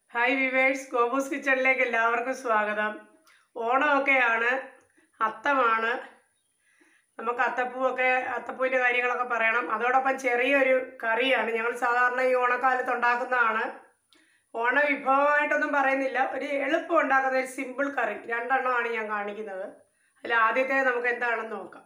Hi viewers ഗോബൂസ് കിച്ചണിലേക്ക് എല്ലാവർക്കും സ്വാഗതം ഓണമൊക്കെയാണ് അത്തമാണ് നമുക്ക് അത്തപ്പൂവൊക്കെ അത്തപ്പൂവിൻ്റെ കാര്യങ്ങളൊക്കെ പറയണം അതോടൊപ്പം ചെറിയൊരു കറിയാണ് ഞങ്ങൾ സാധാരണ ഈ ഓണക്കാലത്ത് ഉണ്ടാക്കുന്നതാണ് ഓണ വിഭവമായിട്ടൊന്നും പറയുന്നില്ല ഒരു എളുപ്പം ഉണ്ടാക്കുന്ന ഒരു സിമ്പിൾ കറി രണ്ടെണ്ണമാണ് ഞാൻ കാണിക്കുന്നത് അതിൽ ആദ്യത്തെ നമുക്ക് എന്താണെന്ന് നോക്കാം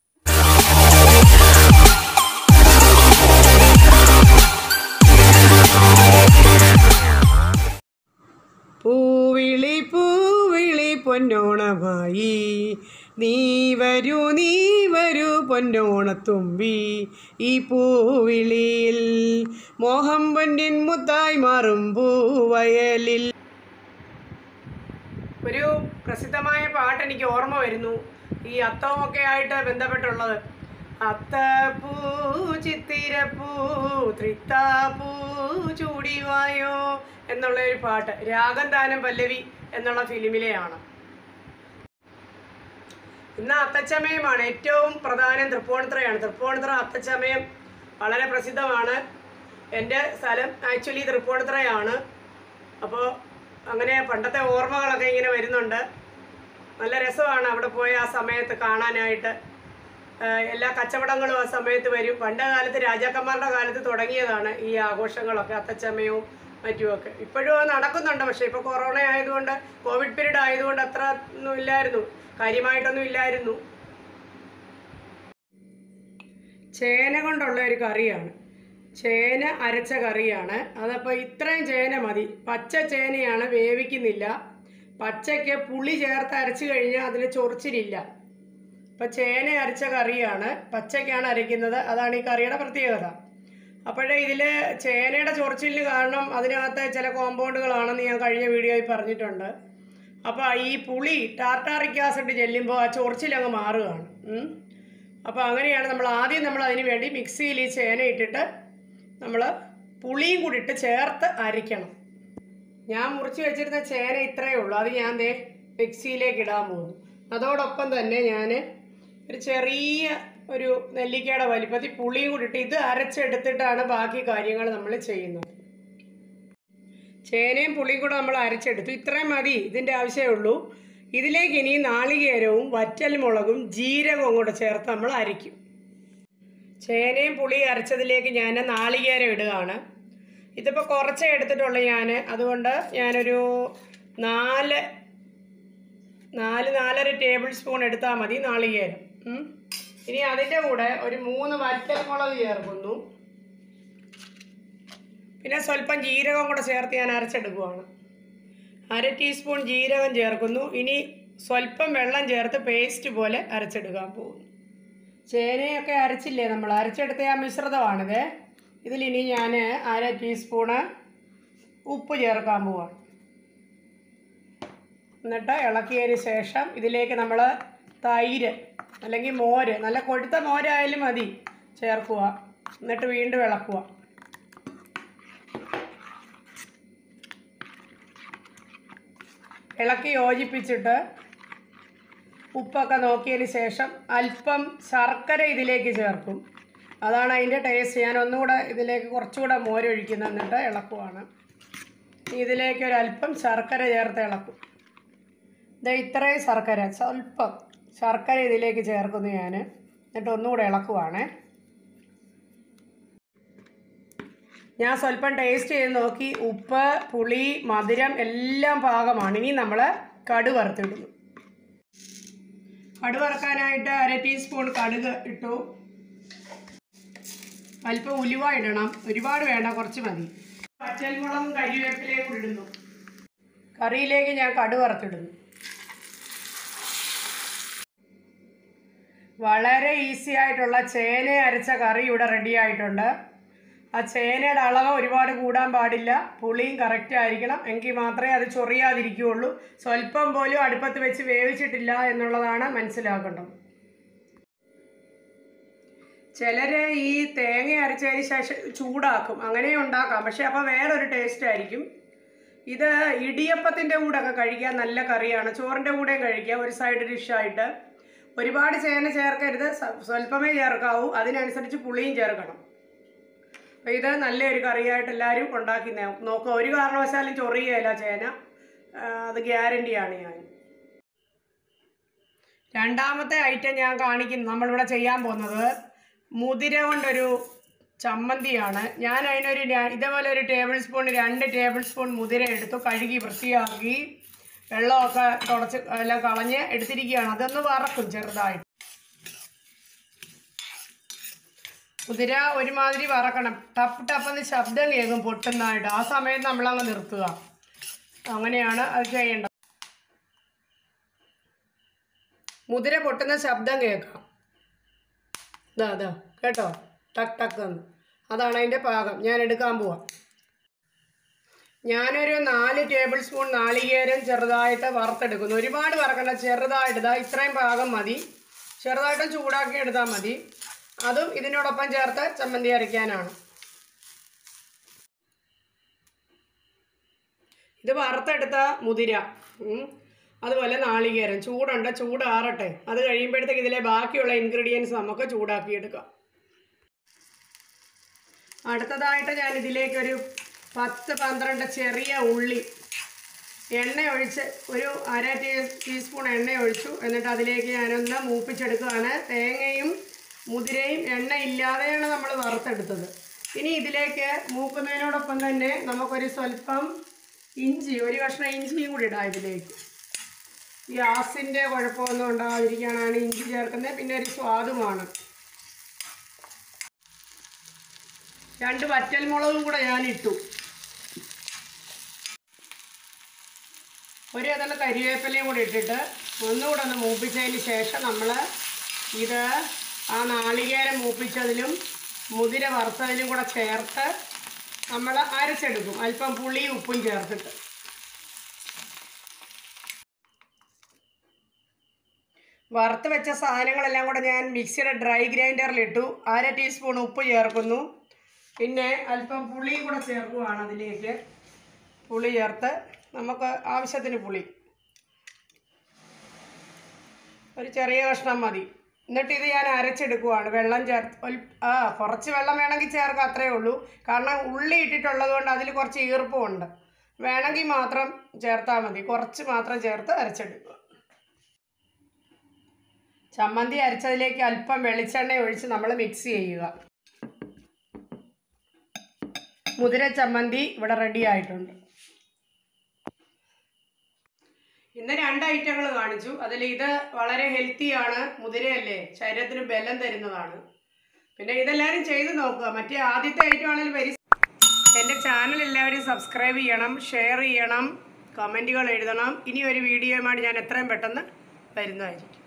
പൂവിളി പൂവിളി പൊന്നോണമായി നീ വരൂ നീ വരൂ പൊന്നോണത്തുമ്പി ഈ പൂവിളിയിൽ മോഹം പൊന്നിൻ മുത്തായി മാറും പൂവയലിൽ ഒരു പ്രസിദ്ധമായ പാട്ട് എനിക്ക് ഓർമ്മ വരുന്നു ഈ അത്തവുമൊക്കെ ആയിട്ട് ബന്ധപ്പെട്ടുള്ളത് അത്തപ്പൂ ചിത്തിരപ്പൂ തൃത്താപ്പൂ ചൂടിവായോ എന്നുള്ള ഒരു പാട്ട് രാഗം താനം പല്ലവി എന്നുള്ള ഫിലിമിലെയാണ് ഇന്ന് അത്തച്ചമയമാണ് ഏറ്റവും പ്രധാനം തൃപ്പൂണിത്തുറയാണ് തൃപ്പൂണിത്തുറ അത്തച്ചമയം വളരെ പ്രസിദ്ധമാണ് എൻ്റെ സ്ഥലം ആക്ച്വലി തൃപ്പൂണിത്തുറയാണ് അപ്പോൾ അങ്ങനെ പണ്ടത്തെ ഓർമ്മകളൊക്കെ ഇങ്ങനെ വരുന്നുണ്ട് നല്ല രസമാണ് അവിടെ പോയ ആ സമയത്ത് കാണാനായിട്ട് ആഹ് എല്ലാ കച്ചവടങ്ങളും ആ സമയത്ത് വരും പണ്ട് കാലത്ത് രാജാക്കന്മാരുടെ കാലത്ത് തുടങ്ങിയതാണ് ഈ ആഘോഷങ്ങളൊക്കെ അത്തച്ചമയവും മറ്റുമൊക്കെ ഇപ്പോഴും അത് നടക്കുന്നുണ്ട് പക്ഷേ ഇപ്പോൾ കൊറോണ ആയതുകൊണ്ട് കോവിഡ് പീരീഡ് ആയതുകൊണ്ട് അത്ര ഒന്നും ഇല്ലായിരുന്നു കാര്യമായിട്ടൊന്നും ഇല്ലായിരുന്നു ചേന കൊണ്ടുള്ള ഒരു കറിയാണ് ചേന അരച്ച കറിയാണ് അതപ്പോൾ ഇത്രയും ചേന മതി പച്ച ചേനയാണ് വേവിക്കുന്നില്ല പച്ചയ്ക്ക് പുളി ചേർത്ത് അരച്ച് കഴിഞ്ഞാൽ അതിൽ ചൊറിച്ചിലില്ല അപ്പം ചേന അരച്ച കറിയാണ് പച്ചയ്ക്കാണ് അരയ്ക്കുന്നത് അതാണ് ഈ കറിയുടെ പ്രത്യേകത അപ്പോഴേ ഇതിൽ ചേനയുടെ ചൊറിച്ചിലിന് കാരണം അതിനകത്ത് ചില കോമ്പൗണ്ടുകളാണെന്ന് ഞാൻ കഴിഞ്ഞ വീഡിയോയിൽ പറഞ്ഞിട്ടുണ്ട് അപ്പോൾ ഈ പുളി ടാർട്ടാറിക് ആസിഡ് ചെല്ലുമ്പോൾ ആ ചൊറിച്ചിലങ്ങ് മാറുകയാണ് ഉം. അപ്പോൾ അങ്ങനെയാണ് നമ്മൾ ആദ്യം നമ്മൾ അതിന് വേണ്ടി മിക്സിയിൽ ഈ ചേന ഇട്ടിട്ട് നമ്മൾ പുളിയും കൂടി ഇട്ട് ചേർത്ത് അരയ്ക്കണം ഞാൻ മുറിച്ച് വെച്ചിരുന്ന ചേന ഇത്രയേ ഉള്ളൂ അത് ഞാൻ ദേ മിക്സിയിലേക്ക് ഇടാൻ പോകുന്നു അതോടൊപ്പം തന്നെ ഞാൻ ഒരു ചെറിയ ഒരു നെല്ലിക്കയുടെ വലിപ്പത്തിൽ പുളിയും കൂടി ഇട്ട് ഇത് അരച്ചെടുത്തിട്ടാണ് ബാക്കി കാര്യങ്ങൾ നമ്മൾ ചെയ്യുന്നത് ചേനയും പുളിയും കൂടെ നമ്മൾ അരച്ചെടുത്തു ഇത്രയും മതി ഇതിൻ്റെ ആവശ്യമേ ഉള്ളൂ ഇതിലേക്ക് ഇനി നാളികേരവും വറ്റൽമുളകും ജീരകവും കൂടെ ചേർത്ത് നമ്മൾ അരയ്ക്കും ചേനയും പുളി അരച്ചതിലേക്ക് ഞാൻ നാളികേരം ഇടുകയാണ് ഇതിപ്പോൾ കുറച്ചേ എടുത്തിട്ടുള്ളൂ ഞാൻ അതുകൊണ്ട് ഞാനൊരു നാല് നാല് നാലര ടേബിൾ സ്പൂൺ എടുത്താൽ മതി നാളികേരം ഉം. ഇനി അതിൻ്റെ കൂടെ ഒരു മൂന്ന് വറ്റൽമുളക് ചേർക്കുന്നു പിന്നെ സ്വല്പം ജീരകം കൂടെ ചേർത്ത് ഞാൻ അരച്ചെടുക്കുവാണ് അര ടീസ്പൂൺ ജീരകം ചേർക്കുന്നു ഇനി സ്വല്പം വെള്ളം ചേർത്ത് പേസ്റ്റ് പോലെ അരച്ചെടുക്കാൻ പോകുന്നു ചേനയൊക്കെ അരച്ചില്ലേ നമ്മൾ അരച്ചെടുത്ത ആ മിശ്രിതമാണിത് ഇതിലിനി ഞാൻ അര ടീസ്പൂണ് ഉപ്പ് ചേർക്കാൻ പോവാണ് എന്നിട്ട് ഇളക്കിയതിന് ശേഷം ഇതിലേക്ക് നമ്മൾ തൈര് അല്ലെങ്കിൽ മോര് നല്ല കൊഴുത്ത മോരായാലും മതി ചേർക്കുക എന്നിട്ട് വീണ്ടും ഇളക്കുക ഇളക്കി യോജിപ്പിച്ചിട്ട് ഉപ്പൊക്കെ നോക്കിയതിന് ശേഷം അല്പം ശർക്കര ഇതിലേക്ക് ചേർക്കും അതാണ് അതിൻ്റെ ടേസ്റ്റ് ഞാൻ ഒന്നുകൂടെ ഇതിലേക്ക് കുറച്ചുകൂടെ മോരൊഴിക്കുന്നു എന്നിട്ട് ഇളക്കുവാണ് ഇതിലേക്ക് ഒരു അല്പം ശർക്കര ചേർത്ത് ഇളക്കും ഇത് ഇത്രയും ശർക്കര സ്വല്പം ശർക്കര ഇതിലേക്ക് ചേർക്കുന്നു ഞാൻ എന്നിട്ട് ഒന്നുകൂടെ ഇളക്കുവാണേ ഞാൻ സ്വല്പം ടേസ്റ്റ് ചെയ്ത് നോക്കി ഉപ്പ് പുളി മധുരം എല്ലാം പാകമാണ് ഇനി നമ്മൾ കടു വറുത്തിടുന്നു കടു വറുക്കാനായിട്ട് അര ടീസ്പൂൺ കടുക് ഇട്ടു അല്പം ഉലുവ ഇടണം ഒരുപാട് വേണ്ട കുറച്ച് മതി പച്ചൽമുളകും കരിവേപ്പിലയും കൂടി ഇടുന്നു കറിയിലേക്ക് ഞാൻ കടു വറുത്തിടുന്നു വളരെ ഈസി ആയിട്ടുള്ള ചേന അരച്ച കറി ഇവിടെ റെഡി ആയിട്ടുണ്ട് ആ ചേനയുടെ അളവ് ഒരുപാട് കൂടാൻ പാടില്ല പുളിയും കറക്റ്റ് ആയിരിക്കണം എങ്കിൽ മാത്രമേ അത് ചൊറിയാതിരിക്കുകയുള്ളൂ സ്വല്പം പോലും അടുപ്പത്ത് വെച്ച് വേവിച്ചിട്ടില്ല എന്നുള്ളതാണ് മനസ്സിലാക്കേണ്ടത് ചിലർ ഈ തേങ്ങ അരച്ചതിന് ശേഷം ചൂടാക്കും അങ്ങനെയും ഉണ്ടാക്കാം പക്ഷെ അപ്പോൾ വേറൊരു ടേസ്റ്റ് ആയിരിക്കും ഇത് ഇടിയപ്പത്തിൻ്റെ കൂടെ ഒക്കെ കഴിക്കാൻ നല്ല കറിയാണ് ചോറിൻ്റെ കൂടെയും കഴിക്കാം ഒരു സൈഡ് ഡിഷായിട്ട് ഒരുപാട് ചേന ചേർക്കരുത് സ്വ- സ്വല്പമേ ചേർക്കാവൂ അതിനനുസരിച്ച് പുളിയും ചേർക്കണം അപ്പോൾ ഇത് നല്ലൊരു കറിയായിട്ട് എല്ലാവരും ഉണ്ടാക്കി നോ- നോക്കുക ഒരു കാരണവശാലും ചൊറിയുകയില്ല ചേന ആ, അത് ഗ്യാരണ്ടിയാണ് ഞാൻ രണ്ടാമത്തെ ഐറ്റം ഞാൻ കാണിക്കുന്നു നമ്മളിവിടെ ചെയ്യാൻ പോകുന്നത് മുതിര കൊണ്ടൊരു ചമ്മന്തിയാണ് ഞാൻ അതിനൊരു ര- ഇതേപോലെ ഒരു ടേബിൾ സ്പൂൺ രണ്ട് ടേബിൾ സ്പൂൺ മുതിര എടുത്തു കഴുകി വൃത്തിയാക്കി വെള്ളമൊക്കെ തുടച്ച് എല്ലാം കളഞ്ഞ് എടുത്തിരിക്കുകയാണ് അതൊന്ന് വറക്കും ചെറുതായിട്ട് കുതിര ഒരുമാതിരി വറക്കണം ടപ്പ് ടപ്പെന്ന് ശബ്ദം കേൾക്കും പൊട്ടുന്നതായിട്ട് ആ സമയത്ത് നമ്മളങ്ങ് നിർത്തുക അങ്ങനെയാണ് അത് ചെയ്യേണ്ടത് മുതിര പൊട്ടുന്ന ശബ്ദം കേൾക്കാം ഇതാ അതാ കേട്ടോ ടക്ക് ടക്ക് എന്ന് അതാണ് അതിൻ്റെ പാകം ഞാൻ എടുക്കാൻ പോവാം ഞാനൊരു നാല് ടേബിൾ സ്പൂൺ നാളികേരം ചെറുതായിട്ട് വറുത്തെടുക്കുന്നു ഒരുപാട് വറക്കണ്ട ചെറുതായിട്ട് ഇതാ ഇത്രയും പാകം മതി ചെറുതായിട്ട് ചൂടാക്കി എടുത്താൽ മതി അതും ഇതിനോടൊപ്പം ചേർത്ത് ചമ്മന്തി അരയ്ക്കാനാണ് ഇത് വറുത്തെടുത്ത മുതിര ഉം. അതുപോലെ നാളികേരം ചൂടുണ്ട് ചൂടാറട്ടെ അത് കഴിയുമ്പോഴത്തേക്ക് ഇതിലെ ബാക്കിയുള്ള ഇൻഗ്രീഡിയൻസ് നമുക്ക് ചൂടാക്കിയെടുക്കാം അടുത്തതായിട്ട് ഞാൻ ഇതിലേക്ക് ഒരു പത്ത് പന്ത്രണ്ട് ചെറിയ ഉള്ളി എണ്ണ ഒഴിച്ച് ഒരു അര ടീ ടീസ്പൂൺ എണ്ണ ഒഴിച്ചു എന്നിട്ട് അതിലേക്ക് ഞാനൊന്ന് മൂപ്പിച്ചെടുക്കുകയാണ് തേങ്ങയും മുതിരയും എണ്ണ ഇല്ലാതെയാണ് നമ്മൾ വറുത്തെടുത്തത് ഇനി ഇതിലേക്ക് മൂക്കുന്നതിനോടൊപ്പം തന്നെ നമുക്കൊരു സ്വല്പം ഇഞ്ചി ഒരു കഷ്ണം ഇഞ്ചിയും കൂടി ഇടാം ഇതിലേക്ക് ഗ്യാസിൻ്റെ കുഴപ്പമൊന്നും ഉണ്ടാകാതിരിക്കാനാണ് ഇഞ്ചി ചേർക്കുന്നത് പിന്നെ ഒരു സ്വാദുമാണ് രണ്ട് വറ്റൽമുളകും കൂടെ ഞാൻ ഇട്ടു ഒരു അതിൽ കരിവേപ്പിലയും കൂടി ഇട്ടിട്ട് ഒന്നുകൂടെ ഒന്ന് മൂപ്പിച്ചതിന് ശേഷം നമ്മൾ ഇത് ആ നാളികേരം മൂപ്പിച്ചതിലും മുതിര വറുത്തതിലും കൂടെ ചേർത്ത് നമ്മൾ അരച്ചെടുക്കും അല്പം പുളിയും ഉപ്പും ചേർത്തിട്ട് വറുത്ത് വെച്ച സാധനങ്ങളെല്ലാം കൂടെ ഞാൻ മിക്സിയുടെ ഡ്രൈ ഗ്രൈൻഡറിലിട്ടു അര ടീസ്പൂൺ ഉപ്പ് ചേർക്കുന്നു പിന്നെ അല്പം പുളിയും കൂടെ ചേർക്കുകയാണ് അതിലേക്ക് പുളി ചേർത്ത് നമുക്ക് ആവശ്യത്തിന് പുളി ഒരു ചെറിയ കഷ്ണം മതി എന്നിട്ട് ഇത് ഞാൻ അരച്ചെടുക്കുവാണ് വെള്ളം ചേർത്ത് ഒൽ- ആ കുറച്ച് വെള്ളം വേണമെങ്കിൽ ചേർക്കാം അത്രേ ഉള്ളൂ കാരണം ഉള്ളി ഇട്ടിട്ടുള്ളത് കൊണ്ട് അതിൽ കുറച്ച് ഈർപ്പമുണ്ട് വേണമെങ്കിൽ മാത്രം ചേർത്താൽ മതി കുറച്ച് മാത്രം ചേർത്ത് അരച്ചെടുക്കുക ചമ്മന്തി അരച്ചതിലേക്ക് അല്പം വെളിച്ചെണ്ണ ഒഴിച്ച് നമ്മൾ മിക്സ് ചെയ്യുക മുതിര ചമ്മന്തി ഇവിടെ റെഡി ആയിട്ടുണ്ട് ഇന്ന് രണ്ട് ഐറ്റങ്ങൾ കാണിച്ചു അതിൽ ഇത് വളരെ ഹെൽത്തിയാണ് മുതിരയല്ലേ ശരീരത്തിന് ബലം തരുന്നതാണ് പിന്നെ ഇതെല്ലാവരും ചെയ്ത് നോക്കുക മറ്റേ ആദ്യത്തെ ഐറ്റം ആണെങ്കിൽ വെരി എൻ്റെ ചാനൽ എല്ലാവരും സബ്സ്ക്രൈബ് ചെയ്യണം ഷെയർ ചെയ്യണം കമൻറ്റുകൾ എഴുതണം ഇനി ഒരു വീഡിയോയുമായിട്ട് ഞാൻ എത്രയും പെട്ടെന്ന് വരുന്നതായിരിക്കും